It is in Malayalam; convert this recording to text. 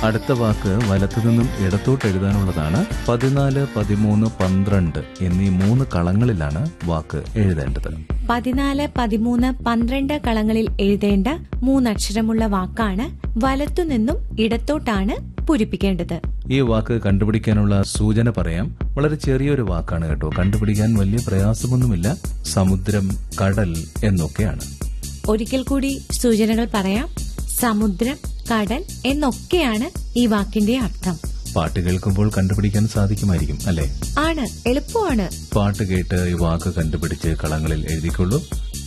അടുത്ത വാക്ക് വലത്തുനിന്നും ഇടത്തോട്ട് എഴുതാനുള്ളതാണ് പതിനാല് പതിമൂന്ന് പന്ത്രണ്ട് എന്നീ മൂന്ന് കളങ്ങളിലാണ് വാക്ക് എഴുതേണ്ടത് പതിനാല് പതിമൂന്ന് പന്ത്രണ്ട് കളങ്ങളിൽ എഴുതേണ്ട മൂന്നക്ഷരമുള്ള വാക്കാണ് വലത്തുനിന്നും ഇടത്തോട്ടാണ് പൂരിപ്പിക്കേണ്ടത് ഈ വാക്ക് കണ്ടുപിടിക്കാനുള്ള സൂചന പറയാം വളരെ ചെറിയൊരു വാക്കാണ് കേട്ടോ കണ്ടുപിടിക്കാൻ വലിയ പ്രയാസമൊന്നുമില്ല സമുദ്രം കടൽ എന്നൊക്കെയാണ് ഒരിക്കൽ കൂടി സൂചനകൾ പറയാം സമുദ്രം കടൽ എന്നൊക്കെയാണ് ഈ വാക്കിന്റെ അർത്ഥം പാട്ട് കേൾക്കുമ്പോൾ കണ്ടുപിടിക്കാൻ സാധിക്കുമായിരിക്കും അല്ലേ ആണ് എളുപ്പമാണ് പാട്ട് കേട്ട് ഈ വാക്ക് കണ്ടുപിടിച്ച് കളങ്ങളിൽ എഴുതിക്കൊള്ളൂ